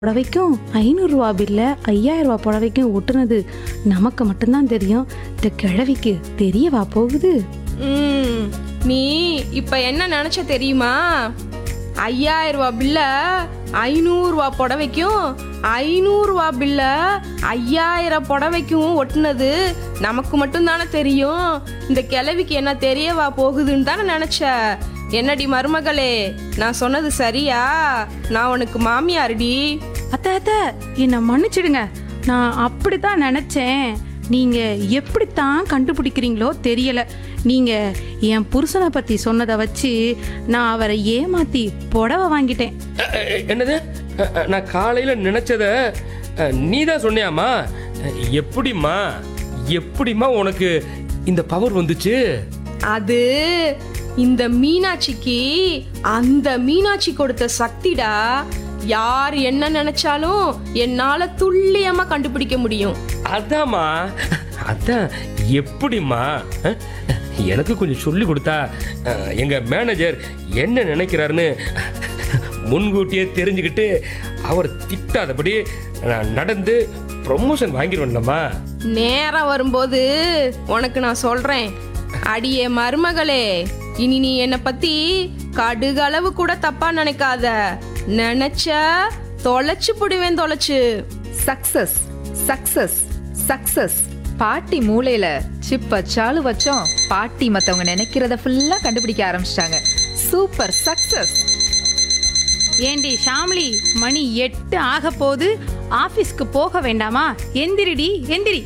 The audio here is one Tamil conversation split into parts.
புடவைக்கும் ஐநூறுரூவா பில்ல ஐயாயிரம் ரூபா புடவைக்கும் ஒட்டுனது நமக்கு மட்டும்தான் தெரியும் இந்த கிழவிக்கு தெரியவா போகுது ம், நீ இப்ப என்ன நினைச்ச தெரியுமா ஐயாயிரம் ரூபா பில்ல ஐநூறுரூவா புடவைக்கும் ஐநூறுரூவா பில்ல ஐயாயிரம் புடவைக்கும் ஒட்டுனது நமக்கு மட்டும்தானே தெரியும் இந்த கிழவிக்கு என்ன தெரியவா போகுதுன்னு தானே நினைச்ச என்னடி மருமகளே நான் சொன்னது சரியா நான் உனக்கு மாமியாருடி அத்தை அத்தை என்னை மன்னிச்சிடுங்க நான் அப்படித்தான் நினைச்சேன் நீங்க எப்படித்தான் கண்டுபிடிக்கிறீங்களோ தெரியல நீங்க என் புருஷனை பத்தி சொன்னதை வச்சு நான் அவரை ஏமாத்தி புடவை வாங்கிட்டேன் அ, அ, என்னது அ, அ, நான் காலையில நினைச்சத நீ தான் சொன்னியாமா அ, எப்படிம்மா எப்படிம்மா உனக்கு இந்த பவர் வந்துச்சு அது இந்த மீனாட்சிக்கு அந்த மீனாட்சி கொடுத்த சக்திடா யார் என்ன நினைச்சாலும் என்னால துல்லியமா கண்டுபிடிக்க முடியும் அதாம்மா அதான் எப்படிம்மா அ, எனக்கு கொஞ்சம் சொல்லி கொடுத்தா அ, எங்க மேனேஜர் என்ன நினைக்கிறாருன்னு முன்கூட்டியே தெரிஞ்சுக்கிட்டு அவர் திட்டாதபடி நான் நடந்து ப்ரொமோஷன் வாங்கிடுவேன்லம்மா நேரம் வரும்போது உனக்கு நான் சொல்றேன் அடியே மருமகளே இனி நீ என்னை பத்தி கடுகளவு கூட தப்பா நினைக்காத நினைச்ச தொலைச்சு புடுவேன் தொலைச்சு சக்சஸ் சக்சஸ் சக்சஸ் பாட்டி மூளையில சிப் வச்சாலும் வச்சோம் பாட்டி மத்தவங்க நினைக்கிறத ஃபுல்லா கண்டுபிடிக்க ஆரம்பிச்சிட்டாங்க சூப்பர் சக்சஸ் ஏண்டி ஷாம்லி மணி எட்டு ஆக போது ஆபீஸ்க்கு போக வேண்டாமா எந்திரிடி எந்திரி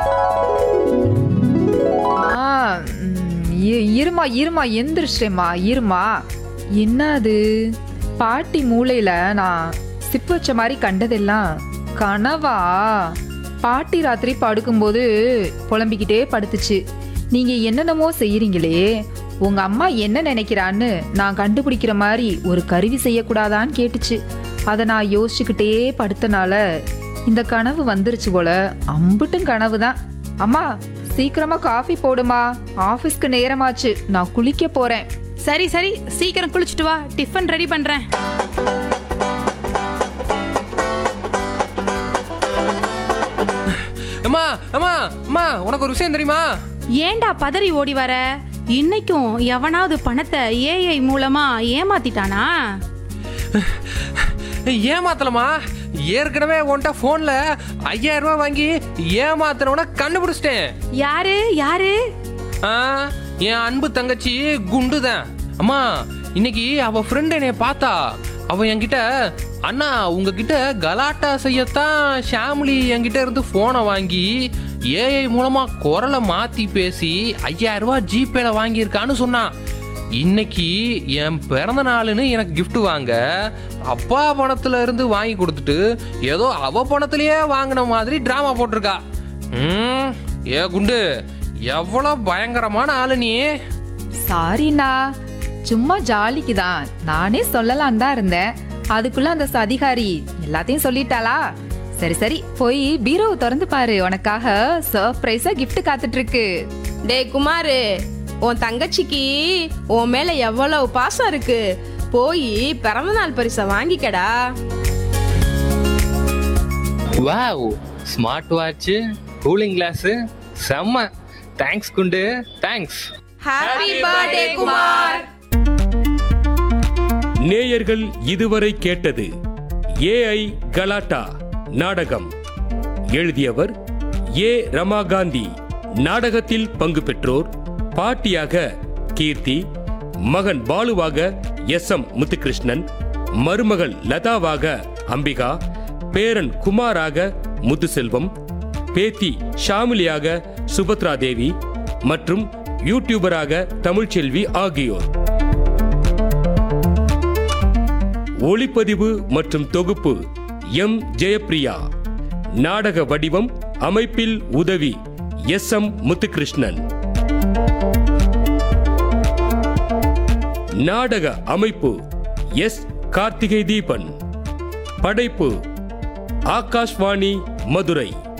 ஆ, ம், இ- இருமா இருமா எந்திரிச்சேம்மா இருமா என்ன அது பாட்டி மூளையில நான் சிப் வச்ச மாதிரி கண்டதெல்லாம் கனவா பாட்டி ராத்திரி படுக்கும்போது புலம்பிக்கிட்டே படுத்துச்சு நீங்க என்னென்னமோ செய்யறீங்களே உங்க அம்மா என்ன நினைக்கிறான்னு நான் கண்டுபிடிக்கிற மாதிரி ஒரு கருவி செய்யக்கூடாதான்னு கேட்டுச்சு அதை நான் யோசிச்சுக்கிட்டே படுத்தனால இந்த கனவு வந்துருச்சு போல அம்புட்டும் கனவு தான் அம்மா சீக்கிரமா காஃபி போடுமா ஆபீஸ்க்கு நேரமாச்சு நான் குளிக்க போறேன் சரி சரி சீக்கிரம் குளிச்சுட்டு வா டிஃபன் ரெடி பண்றேன் அம்மா அம்மா அம்மா உனக்கு ஒரு விஷயம் தெரியுமா ஏன்டா பதறி ஓடி வர இன்னைக்கும் எவனாவது பணத்தை ஏஐ மூலமா ஏமாத்திட்டானா ஏமாத்தலமா ஏற்கனவே உன்கிட்ட போன்ல ஐயாயிரம் ரூபாய் வாங்கி ஏமாத்தினவன கண்டுபிடிச்சிட்டேன் யாரு யாரு ஆ, என் அன்பு தங்கச்சி குண்டு தான் அம்மா இன்னைக்கு அவ ஃப்ரெண்ட் என்னைய பார்த்தா அவ என்கிட்ட அண்ணா உங்ககிட்ட கலாட்டா செய்யத்தான் ஷாம்லி என்கிட்ட இருந்து போனை வாங்கி ஏஐ மூலமா குரலை மாத்தி பேசி ஐயாயிரம் ரூபாய் ஜிபேல வாங்கியிருக்கான்னு சொன்னான் இன்னைக்கு என் பிறந்த நாளுன்னு எனக்கு gift வாங்க அப்பா பணத்துல இருந்து வாங்கி கொடுத்துட்டு ஏதோ அவ பணத்திலேயே வாங்கின மாதிரி டிராமா போட்டிருக்கா ம் ஏ குண்டு எவ்வளவு பயங்கரமான ஆளு நீ சாரிண்ணா சும்மா ஜாலிக்கு தான் நானே சொல்லலாம் தான் இருந்தேன் அதுக்குள்ள அந்த அதிகாரி எல்லாத்தையும் சொல்லிட்டாளா சரி சரி போய் பீரோவை திறந்து பாரு உனக்காக சர்ப்ரைஸா gift காத்துட்டு இருக்கு டேய் குமாரு உன் தங்கச்சிக்கு உன் மேல எவ்வளவு பாசம் இருக்கு போய் பிறந்த நாள் பரிசை வாங்கிக்கடா wow smart watch cooling glass செம்ம தேங்க்ஸ் குண்டு தேங்க்ஸ் ஹாப்பி பர்த்டே குமார் நேயர்கள் இதுவரை கேட்டது ஏஐ கலாட்டா நாடகம் எழுதியவர் ஏ ரமாகாந்தி நாடகத்தில் பங்கு பெற்றோர் பாட்டியாக கீர்த்தி மகன் பாலுவாக எஸ் எம் முத்துகிருஷ்ணன் மருமகள் லதாவாக அம்பிகா பேரன் குமாராக முத்துசெல்வம் பேத்தி ஷாமிலியாக சுபத்ரா தேவி மற்றும் யூடியூபராக தமிழ்ச்செல்வி ஆகியோர் ஒளிப்பதிவு மற்றும் தொகுப்பு எம் ஜெயப்பிரியா நாடக வடிவம் அமைப்பில் உதவி எஸ் எம் முத்துகிருஷ்ணன் நாடக அமைப்பு எஸ் கார்த்திகை தீபன் படைப்பு ஆகாஷ்வாணி மதுரை